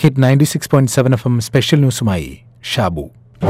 hit ninety six point seven F M special ന്യൂസുമായി ഷാബു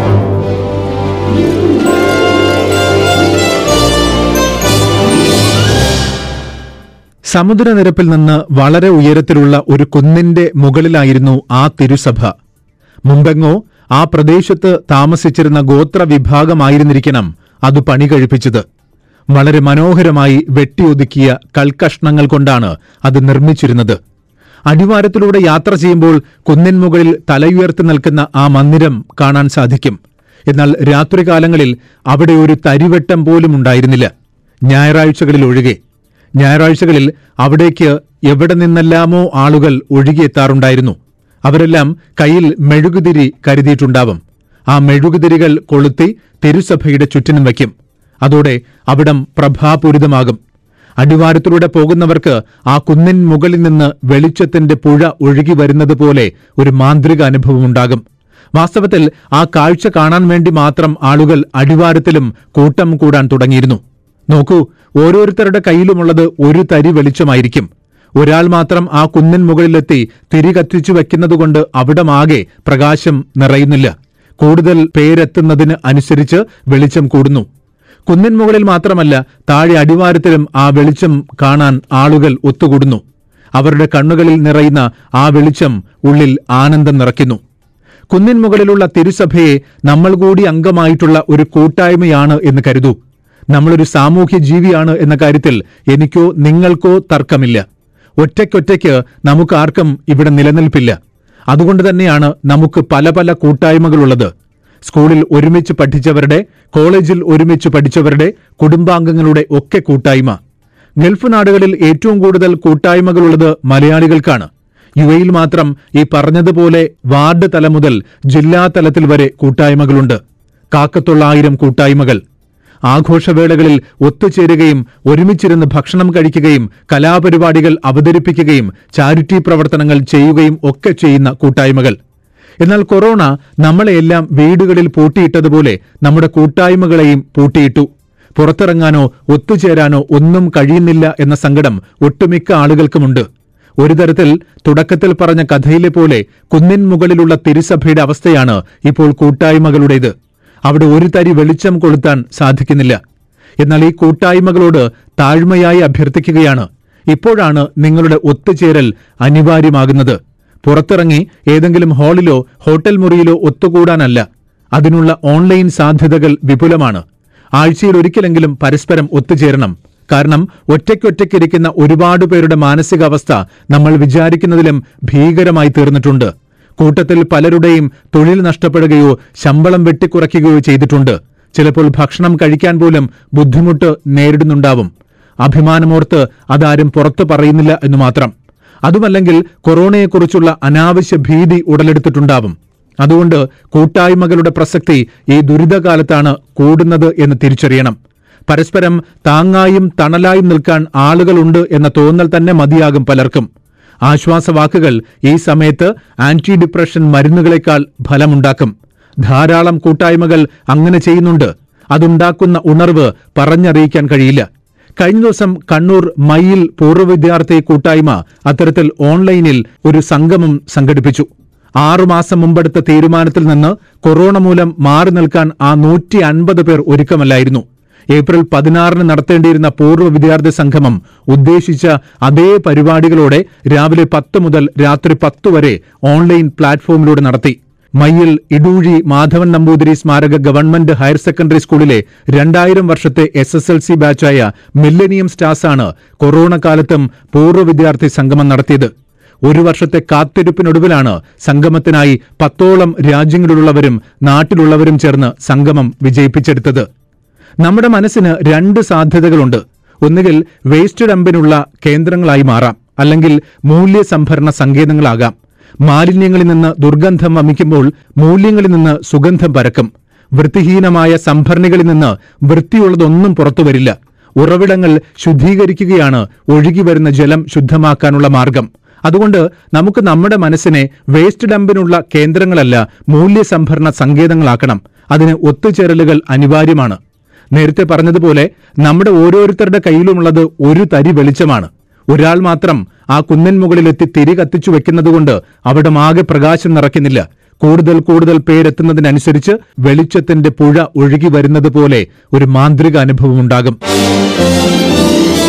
സമുദ്രനിരപ്പിൽ നിന്ന് വളരെ ഉയരത്തിലുള്ള ഒരു കുന്നിന്റെ മുകളിലായിരുന്നു ആ തിരുസഭ മുമ്പെങ്ങോ ആ പ്രദേശത്ത് താമസിച്ചിരുന്ന ഗോത്ര വിഭാഗമായിരുന്നിരിക്കണം അത് പണി കഴിപ്പിച്ചത് വളരെ മനോഹരമായി വെട്ടിയൊതുക്കിയ കൽക്കഷ്ണങ്ങൾ കൊണ്ടാണ് അത് നിർമ്മിച്ചിരുന്നത് അടിവാരത്തിലൂടെ യാത്ര ചെയ്യുമ്പോൾ കുന്നിൻ മുകളിൽ തലയുയർത്തി നിൽക്കുന്ന ആ മന്ദിരം കാണാൻ സാധിക്കും എന്നാൽ രാത്രികാലങ്ങളിൽ അവിടെ ഒരു തരിവെട്ടം പോലും ഉണ്ടായിരുന്നില്ല ഞായറാഴ്ചകളിൽ ഒഴികെ ഞായറാഴ്ചകളിൽ അവിടേക്ക് എവിടെ നിന്നെല്ലാമോ ആളുകൾ ഒഴുകിയെത്താറുണ്ടായിരുന്നു അവരെല്ലാം കയ്യിൽ മെഴുകുതിരി കരുതിയിട്ടുണ്ടാവും ആ മെഴുകുതിരികൾ കൊളുത്തി തിരുസഭയുടെ ചുറ്റിനും വയ്ക്കും അതോടെ അവിടം പ്രഭാപൂരിതമാകും അടിവാരത്തിലൂടെ പോകുന്നവർക്ക് ആ കുന്നിൻ മുകളിൽ നിന്ന് വെളിച്ചത്തിന്റെ പുഴ ഒഴുകി വരുന്നത് പോലെ ഒരു മാന്ത്രിക അനുഭവമുണ്ടാകും വാസ്തവത്തിൽ ആ കാഴ്ച കാണാൻ വേണ്ടി മാത്രം ആളുകൾ അടിവാരത്തിലും കൂട്ടം കൂടാൻ തുടങ്ങിയിരുന്നു നോക്കൂ ഓരോരുത്തരുടെ കയ്യിലുമുള്ളത് ഒരു തരി വെളിച്ചമായിരിക്കും ഒരാൾ മാത്രം ആ കുന്നിൻ മുകളിലെത്തി തിരി കത്തിച്ചു വെക്കുന്നതുകൊണ്ട് അവിടമാകെ പ്രകാശം നിറയുന്നില്ല കൂടുതൽ പേരെത്തുന്നതിന് അനുസരിച്ച് വെളിച്ചം കൂടുന്നു കുന്നിൻ മുകളിൽ മാത്രമല്ല താഴെ അടിവാരത്തിലും ആ വെളിച്ചം കാണാൻ ആളുകൾ ഒത്തുകൂടുന്നു അവരുടെ കണ്ണുകളിൽ നിറയുന്ന ആ വെളിച്ചം ഉള്ളിൽ ആനന്ദം നിറയ്ക്കുന്നു കുന്നിൻ മുകളിലുള്ള തിരുസഭയെ നമ്മൾ കൂടി അംഗമായിട്ടുള്ള ഒരു കൂട്ടായ്മയാണ് എന്ന് കരുതൂ നമ്മളൊരു സാമൂഹ്യ ജീവിയാണ് എന്ന കാര്യത്തിൽ എനിക്കോ നിങ്ങൾക്കോ തർക്കമില്ല ഒറ്റയ്ക്കൊറ്റയ്ക്ക് നമുക്ക് ആർക്കും ഇവിടെ നിലനിൽപ്പില്ല അതുകൊണ്ട് തന്നെയാണ് നമുക്ക് പല പല കൂട്ടായ്മകളുള്ളത് സ്കൂളിൽ ഒരുമിച്ച് പഠിച്ചവരുടെ കോളേജിൽ ഒരുമിച്ച് പഠിച്ചവരുടെ കുടുംബാംഗങ്ങളുടെ ഒക്കെ കൂട്ടായ്മ ഗൾഫ് നാടുകളിൽ ഏറ്റവും കൂടുതൽ കൂട്ടായ്മകളുള്ളത് മലയാളികൾക്കാണ് യു എയിൽ മാത്രം ഈ പറഞ്ഞതുപോലെ വാർഡ് തലം മുതൽ ജില്ലാ തലത്തിൽ വരെ കൂട്ടായ്മകളുണ്ട് കാക്കത്തൊള്ളായിരം കൂട്ടായ്മകൾ ആഘോഷവേളകളിൽ ഒത്തുചേരുകയും ഒരുമിച്ചിരുന്ന് ഭക്ഷണം കഴിക്കുകയും കലാപരിപാടികൾ അവതരിപ്പിക്കുകയും ചാരിറ്റി പ്രവർത്തനങ്ങൾ ചെയ്യുകയും ഒക്കെ ചെയ്യുന്ന കൂട്ടായ്മകൾ എന്നാൽ കൊറോണ നമ്മളെയെല്ലാം വീടുകളിൽ പൂട്ടിയിട്ടതുപോലെ നമ്മുടെ കൂട്ടായ്മകളെയും പൂട്ടിയിട്ടു പുറത്തിറങ്ങാനോ ഒത്തുചേരാനോ ഒന്നും കഴിയുന്നില്ല എന്ന സങ്കടം ഒട്ടുമിക്ക ആളുകൾക്കുമുണ്ട് ഒരു തരത്തിൽ തുടക്കത്തിൽ പറഞ്ഞ കഥയിലെ പോലെ കുന്നിൻ മുകളിലുള്ള തിരുസഭയുടെ അവസ്ഥയാണ് ഇപ്പോൾ കൂട്ടായ്മകളുടേത് അവിടെ ഒരു തരി വെളിച്ചം കൊളുത്താൻ സാധിക്കുന്നില്ല എന്നാൽ ഈ കൂട്ടായ്മകളോട് താഴ്മയായി അഭ്യർത്ഥിക്കുകയാണ് ഇപ്പോഴാണ് നിങ്ങളുടെ ഒത്തുചേരൽ അനിവാര്യമാകുന്നത് പുറത്തിറങ്ങി ഏതെങ്കിലും ഹാളിലോ ഹോട്ടൽ മുറിയിലോ ഒത്തുകൂടാനല്ല അതിനുള്ള ഓൺലൈൻ സാധ്യതകൾ വിപുലമാണ് ആഴ്ചയിൽ ഒരിക്കലെങ്കിലും പരസ്പരം ഒത്തുചേരണം കാരണം ഒറ്റയ്ക്കൊറ്റയ്ക്കിരിക്കുന്ന ഒരുപാട് പേരുടെ മാനസികാവസ്ഥ നമ്മൾ വിചാരിക്കുന്നതിലും ഭീകരമായി തീർന്നിട്ടുണ്ട് കൂട്ടത്തിൽ പലരുടെയും തൊഴിൽ നഷ്ടപ്പെടുകയോ ശമ്പളം വെട്ടിക്കുറയ്ക്കുകയോ ചെയ്തിട്ടുണ്ട് ചിലപ്പോൾ ഭക്ഷണം കഴിക്കാൻ പോലും ബുദ്ധിമുട്ട് നേരിടുന്നുണ്ടാവും അഭിമാനമോർത്ത് അതാരും പുറത്തു പറയുന്നില്ല എന്ന് മാത്രം അതുമല്ലെങ്കിൽ കൊറോണയെക്കുറിച്ചുള്ള അനാവശ്യ ഭീതി ഉടലെടുത്തിട്ടുണ്ടാവും അതുകൊണ്ട് കൂട്ടായ്മകളുടെ പ്രസക്തി ഈ ദുരിതകാലത്താണ് കൂടുന്നത് എന്ന് തിരിച്ചറിയണം പരസ്പരം താങ്ങായും തണലായും നിൽക്കാൻ ആളുകളുണ്ട് എന്ന തോന്നൽ തന്നെ മതിയാകും പലർക്കും ആശ്വാസവാക്കുകൾ ഈ സമയത്ത് ആന്റി ഡിപ്രഷൻ മരുന്നുകളെക്കാൾ ഫലമുണ്ടാക്കും ധാരാളം കൂട്ടായ്മകൾ അങ്ങനെ ചെയ്യുന്നുണ്ട് അതുണ്ടാക്കുന്ന ഉണർവ് പറഞ്ഞറിയിക്കാൻ കഴിയില്ല കഴിഞ്ഞ ദിവസം കണ്ണൂർ മയിൽ പൂർവ്വ വിദ്യാർത്ഥി കൂട്ടായ്മ അത്തരത്തിൽ ഓൺലൈനിൽ ഒരു സംഗമം സംഘടിപ്പിച്ചു ആറുമാസം മുമ്പെടുത്ത തീരുമാനത്തിൽ നിന്ന് കൊറോണ മൂലം മാറി നിൽക്കാൻ ആ നൂറ്റി അൻപത് പേർ ഒരുക്കമല്ലായിരുന്നു ഏപ്രിൽ പതിനാറിന് നടത്തേണ്ടിയിരുന്ന പൂർവ്വ വിദ്യാർത്ഥി സംഗമം ഉദ്ദേശിച്ച അതേ പരിപാടികളോടെ രാവിലെ പത്ത് മുതൽ രാത്രി പത്ത് വരെ ഓൺലൈൻ പ്ലാറ്റ്ഫോമിലൂടെ നടത്തി മയ്യിൽ ഇടൂഴി മാധവൻ നമ്പൂതിരി സ്മാരക ഗവൺമെന്റ് ഹയർ സെക്കൻഡറി സ്കൂളിലെ രണ്ടായിരം വർഷത്തെ എസ് എസ് എൽ സി ബാച്ചായ മില്ലനിയം സ്റ്റാർസാണ് കൊറോണ കാലത്തും പൂർവ്വ വിദ്യാർത്ഥി സംഗമം നടത്തിയത് ഒരു വർഷത്തെ കാത്തിരിപ്പിനൊടുവിലാണ് സംഗമത്തിനായി പത്തോളം രാജ്യങ്ങളിലുള്ളവരും നാട്ടിലുള്ളവരും ചേർന്ന് സംഗമം വിജയിപ്പിച്ചെടുത്തത് നമ്മുടെ മനസ്സിന് രണ്ട് സാധ്യതകളുണ്ട് ഒന്നുകിൽ വേസ്റ്റ് ഡംപിനുള്ള കേന്ദ്രങ്ങളായി മാറാം അല്ലെങ്കിൽ മൂല്യസംഭരണ സങ്കേതങ്ങളാകാം മാലിന്യങ്ങളിൽ നിന്ന് ദുർഗന്ധം വമിക്കുമ്പോൾ മൂല്യങ്ങളിൽ നിന്ന് സുഗന്ധം പരക്കും വൃത്തിഹീനമായ സംഭരണികളിൽ നിന്ന് വൃത്തിയുള്ളതൊന്നും പുറത്തുവരില്ല ഉറവിടങ്ങൾ ശുദ്ധീകരിക്കുകയാണ് ഒഴുകി വരുന്ന ജലം ശുദ്ധമാക്കാനുള്ള മാർഗം അതുകൊണ്ട് നമുക്ക് നമ്മുടെ മനസ്സിനെ വേസ്റ്റ് ഡംപിനുള്ള കേന്ദ്രങ്ങളല്ല മൂല്യസംഭരണ സങ്കേതങ്ങളാക്കണം അതിന് ഒത്തുചേരലുകൾ അനിവാര്യമാണ് നേരത്തെ പറഞ്ഞതുപോലെ നമ്മുടെ ഓരോരുത്തരുടെ കയ്യിലുമുള്ളത് ഒരു തരി വെളിച്ചമാണ് ഒരാൾ മാത്രം ആ കുന്നിൻ മുകളിലെത്തി തിരി കത്തിച്ചു വെക്കുന്നതുകൊണ്ട് അവിടെ ആകെ പ്രകാശം നിറയ്ക്കുന്നില്ല കൂടുതൽ കൂടുതൽ പേരെത്തുന്നതിനനുസരിച്ച് വെളിച്ചത്തിന്റെ പുഴ ഒഴുകി വരുന്നത് പോലെ ഒരു മാന്ത്രിക അനുഭവം ഉണ്ടാകും